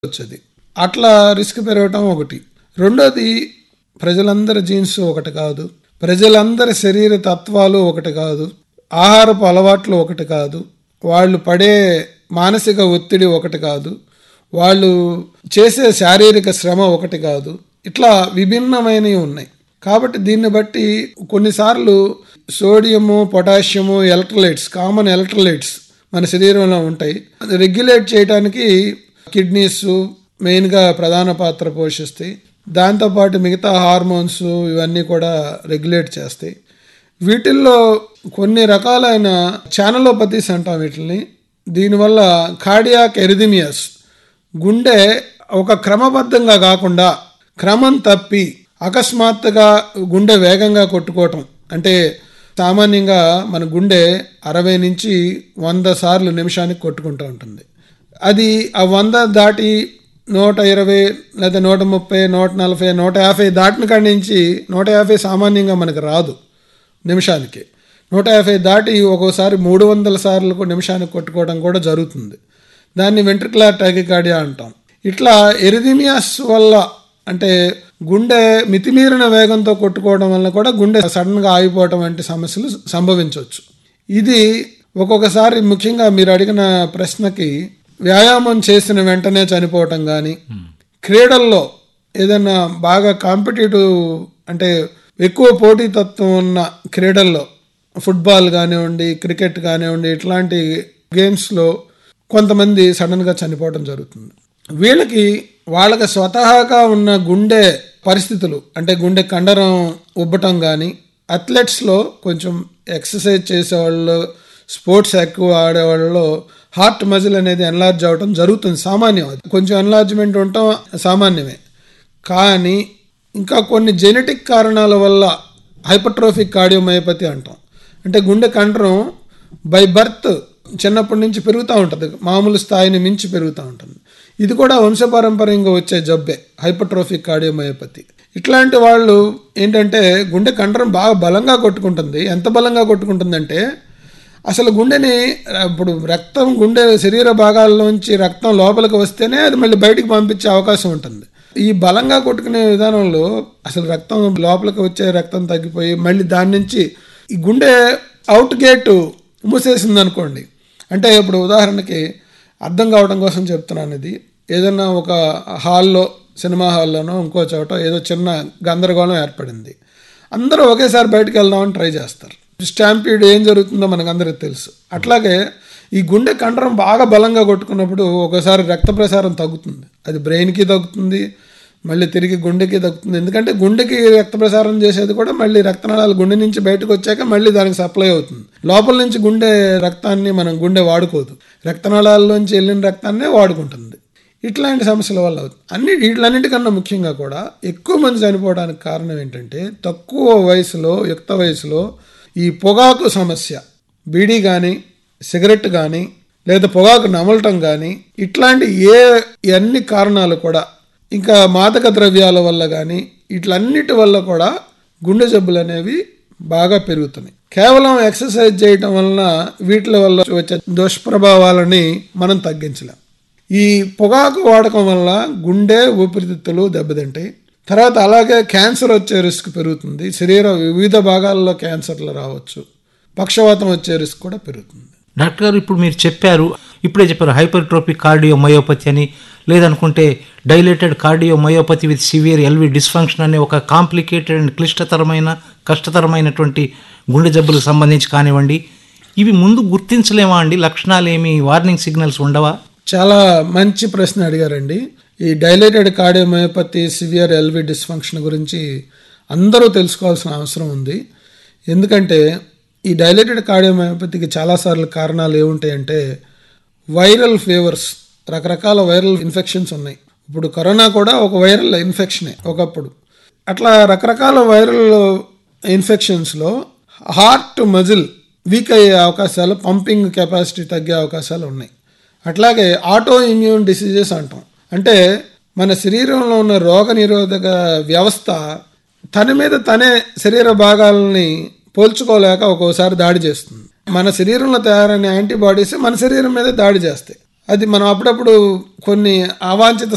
వచ్చేది అట్లా రిస్క్ పెరగటం ఒకటి రెండోది ప్రజలందరి జీన్స్ ఒకటి కాదు ప్రజలందరి శరీర తత్వాలు ఒకటి కాదు ఆహారపు అలవాట్లు ఒకటి కాదు వాళ్ళు పడే మానసిక ఒత్తిడి ఒకటి కాదు వాళ్ళు చేసే శారీరక శ్రమ ఒకటి కాదు ఇట్లా విభిన్నమైనవి ఉన్నాయి కాబట్టి దీన్ని బట్టి కొన్నిసార్లు sodium potassium electrolytes common electrolytes మన శరీరంలో ఉంటాయి అది రెగ్యులేట్ చేయడానికి కిడ్నీస్ మెయిన్గా ప్రధాన పాత్ర పోషిస్తాయి దాంతోపాటు మిగతా హార్మోన్స్ ఇవన్నీ కూడా రెగ్యులేట్ చేస్తాయి వీటిల్లో కొన్ని రకాలైన ఛానలోపతీస్ అంటాం వీటిని దీనివల్ల కార్డియాక్ ఎరిథిమియస్ గుండె ఒక క్రమబద్ధంగా కాకుండా క్రమం తప్పి అకస్మాత్తుగా గుండె వేగంగా కొట్టుకోవటం అంటే సామాన్యంగా మన గుండె అరవై నుంచి వంద సార్లు నిమిషానికి కొట్టుకుంటూ ఉంటుంది అది ఆ వంద దాటి నూట ఇరవై లేదా నూట ముప్పై నూట నలభై నూట యాభై దాటిన కాడి నుంచి నూట యాభై సామాన్యంగా మనకు రాదు నిమిషానికి నూట యాభై దాటి ఒక్కోసారి మూడు వందల సార్లు నిమిషానికి కొట్టుకోవడం కూడా జరుగుతుంది దాన్ని వెంట్రికులర్ టైకికార్డియా అంటాం ఇట్లా ఎరిథిమియాస్ వల్ల అంటే గుండె మితిమీరిన వేగంతో కొట్టుకోవడం వల్ల కూడా గుండె సడన్గా ఆగిపోవడం వంటి సమస్యలు సంభవించవచ్చు ఇది ఒక్కొక్కసారి ముఖ్యంగా మీరు అడిగిన ప్రశ్నకి వ్యాయామం చేసిన వెంటనే చనిపోవటం కానీ క్రీడల్లో ఏదైనా బాగా కాంపిటేటివ్ అంటే ఎక్కువ పోటీతత్వం ఉన్న క్రీడల్లో ఫుట్బాల్ కానివ్వండి క్రికెట్ కానివ్వండి ఇట్లాంటి గేమ్స్లో కొంతమంది సడన్గా చనిపోవడం జరుగుతుంది వీళ్ళకి వాళ్ళకి స్వతహాగా ఉన్న గుండె పరిస్థితులు అంటే గుండె కండరం ఉబ్బటం కానీ అథ్లెట్స్లో కొంచెం ఎక్సర్సైజ్ చేసేవాళ్ళు స్పోర్ట్స్ ఎక్కువ ఆడేవాళ్ళలో హార్ట్ మజిల్ అనేది ఎన్లార్జ్ అవ్వటం జరుగుతుంది సామాన్యం అది కొంచెం ఎన్లార్జ్మెంట్ ఉండటం సామాన్యమే కానీ ఇంకా కొన్ని జెనెటిక్ కారణాల వల్ల హైపర్ట్రోఫిక్ కార్డియోమయోపతి అంటాం అంటే గుండె కండరం బై బర్త్ చిన్నప్పటి నుంచి పెరుగుతూ ఉంటుంది మామూలు స్థాయిని మించి పెరుగుతూ ఉంటుంది ఇది కూడా వంశపారంపర్యంగా వచ్చే జబ్బే హైపర్ట్రోఫిక్ కార్డియోమయోపతి ఇట్లాంటి వాళ్ళు ఏంటంటే గుండె కండరం బాగా బలంగా కొట్టుకుంటుంది ఎంత బలంగా కొట్టుకుంటుందంటే అసలు గుండెని ఇప్పుడు రక్తం గుండె శరీర భాగాల్లోంచి రక్తం లోపలికి వస్తేనే అది మళ్ళీ బయటికి పంపించే అవకాశం ఉంటుంది ఈ బలంగా కొట్టుకునే విధానంలో అసలు రక్తం లోపలికి వచ్చే రక్తం తగ్గిపోయి మళ్ళీ దాని నుంచి ఈ గుండె అవుట్ గేట్ మూసేసింది అనుకోండి అంటే ఇప్పుడు ఉదాహరణకి అర్థం కావడం కోసం చెప్తున్నాను ఇది ఏదైనా ఒక హాల్లో సినిమా హాల్లోనో ఇంకో చోట ఏదో చిన్న గందరగోళం ఏర్పడింది అందరూ ఒకేసారి బయటకు వెళ్దామని ట్రై చేస్తారు స్టాంపీడ్ ఏం జరుగుతుందో మనకు అందరికి తెలుసు అట్లాగే ఈ గుండె కండరం బాగా బలంగా కొట్టుకున్నప్పుడు ఒకసారి రక్త ప్రసారం తగ్గుతుంది అది బ్రెయిన్కి తగ్గుతుంది మళ్ళీ తిరిగి గుండెకి తగ్గుతుంది ఎందుకంటే గుండెకి రక్త ప్రసారం చేసేది కూడా మళ్ళీ రక్తనాళాలు గుండె నుంచి బయటకు వచ్చాక మళ్ళీ దానికి సప్లై అవుతుంది లోపల నుంచి గుండె రక్తాన్ని మనం గుండె వాడుకోదు రక్తనాళాల్లోంచి వెళ్ళిన రక్తాన్నే వాడుకుంటుంది ఇట్లాంటి సమస్యల వల్ల అవుతుంది అన్ని వీటిలన్నిటికన్నా ముఖ్యంగా కూడా ఎక్కువ మంది చనిపోవడానికి కారణం ఏంటంటే తక్కువ వయసులో యుక్త వయసులో ఈ పొగాకు సమస్య బీడీ కానీ సిగరెట్ కానీ లేదా పొగాకు నమలటం కానీ ఇట్లాంటి ఏ అన్ని కారణాలు కూడా ఇంకా మాదక ద్రవ్యాల వల్ల కానీ ఇట్లన్నిటి వల్ల కూడా గుండె జబ్బులు అనేవి బాగా పెరుగుతున్నాయి కేవలం ఎక్సర్సైజ్ చేయటం వలన వీటి వల్ల వచ్చే దుష్ప్రభావాలని మనం తగ్గించలేం ఈ పొగాకు వాడకం వల్ల గుండె ఊపిరితిత్తులు దెబ్బతింటాయి తర్వాత అలాగే క్యాన్సర్ వచ్చే రిస్క్ పెరుగుతుంది శరీర వివిధ భాగాల్లో క్యాన్సర్లు రావచ్చు పక్షవాతం వచ్చే రిస్క్ కూడా పెరుగుతుంది డాక్టర్ గారు ఇప్పుడు మీరు చెప్పారు ఇప్పుడే చెప్పారు హైపర్ట్రోపిక్ కార్డియో మయోపతి అని లేదనుకుంటే dilated cardiomyopathy with severe LV dysfunction అనే ఒక కాంప్లికేటెడ్ అండ్ క్లిష్టతరమైన కష్టతరమైనటువంటి గుండె జబ్బులకు సంబంధించి కానివ్వండి ఇవి ముందు గుర్తించలేమా అండి లక్షణాలు ఏమి వార్నింగ్ సిగ్నల్స్ ఉండవా చాలా మంచి ప్రశ్న అడిగారండి ఈ dilated cardiomyopathy severe LV dysfunction గురించి అందరూ తెలుసుకోవాల్సిన అవసరం ఉంది ఎందుకంటే ఈ డైలేటెడ్ కార్డియోమయోపతికి చాలాసార్లు కారణాలు ఏముంటాయంటే వైరల్ ఫీవర్స్ రకరకాల వైరల్ ఇన్ఫెక్షన్స్ ఉన్నాయి ఇప్పుడు కరోనా కూడా ఒక వైరల్ ఇన్ఫెక్షనే ఒకప్పుడు అట్లా రకరకాల వైరల్ ఇన్ఫెక్షన్స్లో హార్ట్ మజిల్ వీక్ అయ్యే అవకాశాలు పంపింగ్ కెపాసిటీ తగ్గే అవకాశాలు ఉన్నాయి అట్లాగే ఆటో ఇమ్యూన్ డిసీజెస్ అంటాం అంటే మన శరీరంలో ఉన్న రోగ నిరోధక వ్యవస్థ తన మీద తనే శరీర భాగాలని పోల్చుకోలేక ఒక్కోసారి దాడి చేస్తుంది మన శరీరంలో తయారైన యాంటీబాడీస్ మన శరీరం మీద దాడి చేస్తాయి అది మనం అప్పుడప్పుడు కొన్ని అవాంఛిత